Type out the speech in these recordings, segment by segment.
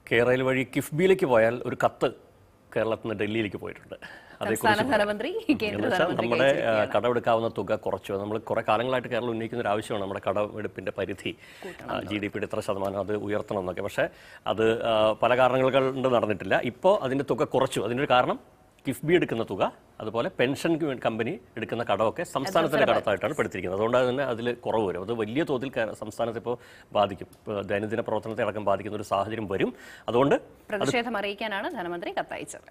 കേരള വഴി കിഫ്ബിയിലേക്ക് പോയാൽ ഒരു കത്ത് കേരളത്തിൽ നിന്ന് ഡൽഹിയിലേക്ക് പോയിട്ടുണ്ട് സംസ്ഥാന പറയാം. ധനമന്ത്രി കേന്ദ്ര എന്ന് വെച്ചാൽ ധനമന്ത്രി നമ്മുടെ ആ, കടമെടുക്കാവുന്ന തുക കുറച്ചു നമ്മൾ കുറെ കാലങ്ങളായിട്ട് കേരളം ഉന്നയിക്കുന്ന ഒരു ആവശ്യമാണ് നമ്മുടെ കടമെടുപ്പിന്റെ പരിധി ജി ഡി പിയുടെ ഇത്ര ശതമാനം അത് ഉയർത്തണം എന്നൊക്കെ പക്ഷേ അത് ആ, പല കാരണങ്ങൾ കൊണ്ട് നടന്നിട്ടില്ല ഇപ്പോൾ അതിന്റെ തുക കുറച്ചു അതിനൊരു കാരണം കിഫ്ബി എടുക്കുന്ന തുക അതുപോലെ പെൻഷൻ കമ്പനി എടുക്കുന്ന കടമൊക്കെ സംസ്ഥാനത്തിന്റെ കടത്തായിട്ടാണ് പെടുത്തിരിക്കുന്നത് അതുകൊണ്ട് തന്നെ അതിൽ കുറവ് വരും അത് വലിയ തോതിൽ കേ- സംസ്ഥാനത്തെ ഇപ്പോൾ ബാധിക്കും ഇപ്പോൾ ദൈനംദിന പ്രവർത്തനത്തെ അടക്കം ബാധിക്കുന്ന ഒരു സാഹചര്യം വരും അതുകൊണ്ട് പ്രതിഷേധം അറിയിക്കാനാണ് ധനമന്ത്രി കത്തയച്ചത്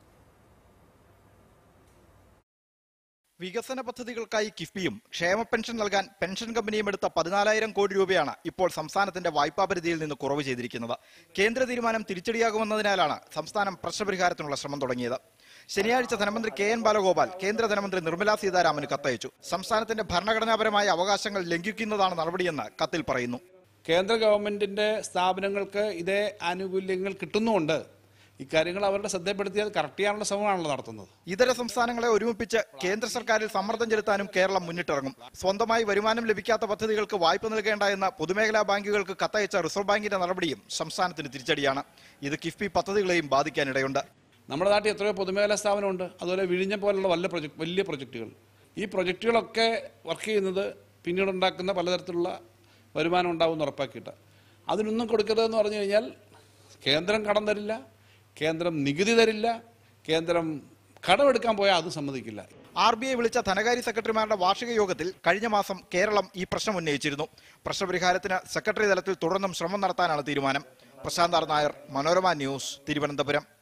വികസന പദ്ധതികൾക്കായി കിഫ്ബിയും ക്ഷേമ പെൻഷൻ നൽകാൻ പെൻഷൻ കമ്പനിയും എടുത്ത പതിനാലായിരം കോടി രൂപയാണ് ഇപ്പോൾ സംസ്ഥാനത്തിന്റെ വായ്പാ പരിധിയിൽ നിന്ന് കുറവ് ചെയ്തിരിക്കുന്നത് കേന്ദ്ര തീരുമാനം തിരിച്ചടിയാകുമെന്നതിനാലാണ് സംസ്ഥാനം പ്രശ്നപരിഹാരത്തിനുള്ള ശ്രമം തുടങ്ങിയത് ശനിയാഴ്ച ധനമന്ത്രി കെ എൻ ബാലഗോപാൽ കേന്ദ്ര ധനമന്ത്രി നിർമ്മലാ സീതാരാമന് കത്തയച്ചു സംസ്ഥാനത്തിന്റെ ഭരണഘടനാപരമായ അവകാശങ്ങൾ ലംഘിക്കുന്നതാണ് നടപടിയെന്ന് കത്തിൽ പറയുന്നു കേന്ദ്ര ഗവൺമെന്റിന്റെ സ്ഥാപനങ്ങൾക്ക് ഇതേ ആനുകൂല്യങ്ങൾ കിട്ടുന്നുമുണ്ട് ഇക്കാര്യങ്ങൾ അവരുടെ ശ്രദ്ധപ്പെടുത്തിയാൽ കറക്റ്റ് ചെയ്യാനുള്ള ശ്രമമാണല്ലോ നടത്തുന്നത് ഇതര സംസ്ഥാനങ്ങളെ ഒരുമിപ്പിച്ച് കേന്ദ്ര സർക്കാരിൽ സമ്മർദ്ദം ചെലുത്താനും കേരളം മുന്നിട്ടിറങ്ങും സ്വന്തമായി വരുമാനം ലഭിക്കാത്ത പദ്ധതികൾക്ക് വായ്പ നൽകേണ്ട എന്ന പൊതുമേഖലാ ബാങ്കുകൾക്ക് കത്തയച്ച റിസർവ് ബാങ്കിന്റെ നടപടിയും സംസ്ഥാനത്തിന് തിരിച്ചടിയാണ് ഇത് കിഫ്ബി പദ്ധതികളെയും ബാധിക്കാനിടയുണ്ട് നമ്മുടെ നാട്ടിൽ എത്രയോ പൊതുമേഖലാ സ്ഥാപനമുണ്ട് അതുപോലെ വിഴിഞ്ഞ പോലുള്ള വല്ല പ്രൊജക്ട് വലിയ പ്രൊജക്റ്റുകൾ ഈ പ്രൊജക്റ്റുകളൊക്കെ വർക്ക് ചെയ്യുന്നത് പിന്നീട് ഉണ്ടാക്കുന്ന പലതരത്തിലുള്ള വരുമാനം ഉണ്ടാവുമെന്ന് ഉറപ്പാക്കിയിട്ട് അതിനൊന്നും കൊടുക്കരുതെന്ന് പറഞ്ഞു കഴിഞ്ഞാൽ കേന്ദ്രം കടം തരില്ല കേന്ദ്രം നികുതി തരില്ല കേന്ദ്രം കടമെടുക്കാൻ പോയാൽ അത് സമ്മതിക്കില്ല ആർ ബി ഐ വിളിച്ച ധനകാര്യ സെക്രട്ടറിമാരുടെ വാർഷിക യോഗത്തിൽ കഴിഞ്ഞ മാസം കേരളം ഈ പ്രശ്നം ഉന്നയിച്ചിരുന്നു പ്രശ്നപരിഹാരത്തിന് സെക്രട്ടറി തലത്തിൽ തുടർന്നും ശ്രമം നടത്താനാണ് തീരുമാനം പ്രശാന്ത് ആർ നായർ മനോരമ ന്യൂസ് തിരുവനന്തപുരം